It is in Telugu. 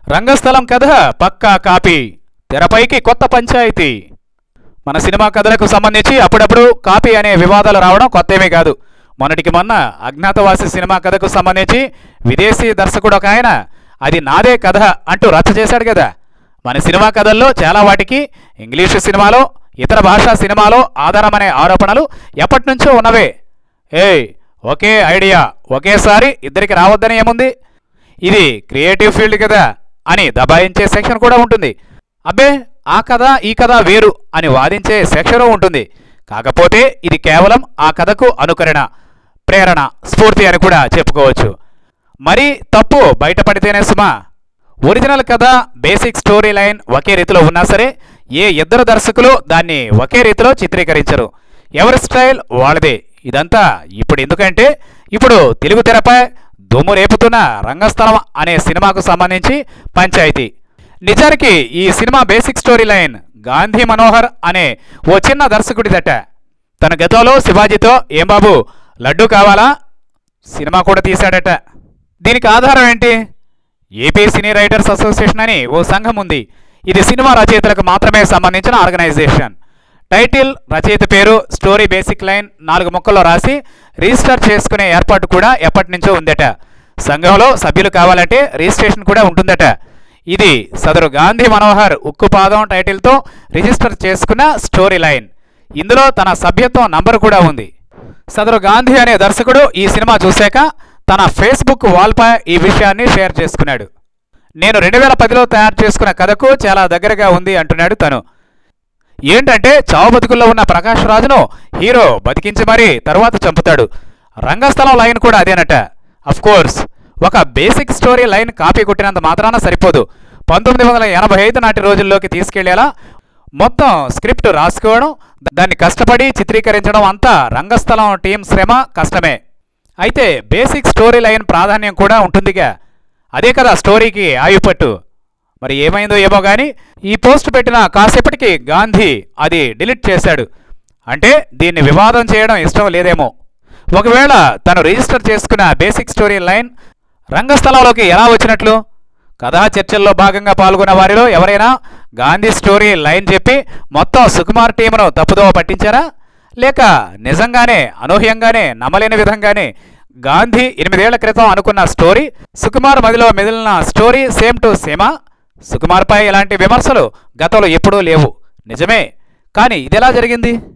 రంగస్థలం కథ పక్కా కాపీ తెరపైకి కొత్త పంచాయతీ మన సినిమా కథలకు సంబంధించి అప్పుడప్పుడు కాపీ అనే వివాదాలు రావడం కొత్తేమీ కాదు మొన్నటికి మొన్న అజ్ఞాతవాసి సినిమా కథకు సంబంధించి విదేశీ దర్శకుడు ఒక ఆయన అది నాదే కథ అంటూ రచ్చ చేశాడు కదా మన సినిమా కథల్లో చాలా వాటికి ఇంగ్లీషు సినిమాలో ఇతర భాషా సినిమాలో ఆధారమనే ఆరోపణలు ఎప్పటి నుంచో ఉన్నవే ఏయ్ ఒకే ఐడియా ఒకేసారి ఇద్దరికి రావద్దని ఏముంది ఇది క్రియేటివ్ ఫీల్డ్ కదా అని దబాయించే సెక్షన్ కూడా ఉంటుంది అబ్బే ఆ కథ ఈ కథ వేరు అని వాదించే సెక్షను ఉంటుంది కాకపోతే ఇది కేవలం ఆ కథకు అనుకరణ ప్రేరణ స్ఫూర్తి అని కూడా చెప్పుకోవచ్చు మరి తప్పు బయటపడితేనే సుమా ఒరిజినల్ కథ బేసిక్ స్టోరీ లైన్ ఒకే రీతిలో ఉన్నా సరే ఏ ఇద్దరు దర్శకులు దాన్ని ఒకే రీతిలో చిత్రీకరించరు ఎవరి స్టైల్ వాళ్ళదే ఇదంతా ఇప్పుడు ఎందుకంటే ఇప్పుడు తెలుగు తెరపై దుమ్ము రేపుతున్న రంగస్థలం అనే సినిమాకు సంబంధించి పంచాయతీ నిజానికి ఈ cinema basic story line Gandhi Manohar అనే ఓ చిన్న దర్శకుడిదట తన గతంలో శివాజీతో ఏం బాబు లడ్డు కావాలా సినిమా కూడా తీశాడట దీనికి ఆధారం ఏంటి ఏపీ సినీ రైటర్స్ అసోసియేషన్ అని ఓ సంఘం ఉంది ఇది సినిమా రచయితలకు మాత్రమే సంబంధించిన ఆర్గనైజేషన్ టైటిల్ రచయిత పేరు స్టోరీ బేసిక్ లైన్ నాలుగు ముక్కల్లో రాసి రిజిస్టర్ చేసుకునే ఏర్పాటు కూడా ఎప్పటి నుంచో ఉందట సంఘంలో సభ్యులు కావాలంటే రిజిస్ట్రేషన్ కూడా ఉంటుందట ఇది సదరు గాంధీ మనోహర్ ఉక్కుపాదం టైటిల్తో రిజిస్టర్ చేసుకున్న స్టోరీ లైన్ ఇందులో తన సభ్యత్వం నంబర్ కూడా ఉంది సదరు గాంధీ అనే దర్శకుడు ఈ సినిమా చూశాక తన ఫేస్బుక్ వాల్పై ఈ విషయాన్ని షేర్ చేసుకున్నాడు నేను రెండు వేల పదిలో తయారు చేసుకున్న కథకు చాలా దగ్గరగా ఉంది అంటున్నాడు తను ఏంటంటే చావు బతుకుల్లో ఉన్న ప్రకాష్ రాజును హీరో బతికించి మరీ తరువాత చంపుతాడు రంగస్థలం లైన్ కూడా అదేనట అఫ్ కోర్స్ ఒక బేసిక్ స్టోరీ లైన్ కాపీ కొట్టినంత మాత్రాన సరిపోదు పంతొమ్మిది వందల ఎనభై ఐదు నాటి రోజుల్లోకి తీసుకెళ్లేలా మొత్తం స్క్రిప్ట్ రాసుకోవడం దాన్ని కష్టపడి చిత్రీకరించడం అంతా రంగస్థలం టీం శ్రమ కష్టమే అయితే బేసిక్ స్టోరీ లైన్ ప్రాధాన్యం కూడా ఉంటుందిగా అదే కదా స్టోరీకి ఆయుపట్టు మరి ఏమైందో ఏమో కానీ ఈ పోస్ట్ పెట్టిన కాసేపటికి గాంధీ అది డిలీట్ చేశాడు అంటే దీన్ని వివాదం చేయడం ఇష్టం లేదేమో ఒకవేళ తను రిజిస్టర్ చేసుకున్న బేసిక్ స్టోరీ లైన్ రంగస్థలంలోకి ఎలా వచ్చినట్లు కథా చర్చల్లో భాగంగా పాల్గొన్న వారిలో ఎవరైనా గాంధీ స్టోరీ లైన్ చెప్పి మొత్తం సుకుమార్ టీమును తప్పుదోవ పట్టించారా లేక నిజంగానే అనూహ్యంగానే నమ్మలేని విధంగానే గాంధీ ఎనిమిదేళ్ల క్రితం అనుకున్న స్టోరీ సుకుమార్ మదిలో మెదిలిన స్టోరీ సేమ్ టు సేమా సుకుమార్పై ఇలాంటి విమర్శలు గతంలో ఎప్పుడూ లేవు నిజమే కానీ ఇదెలా జరిగింది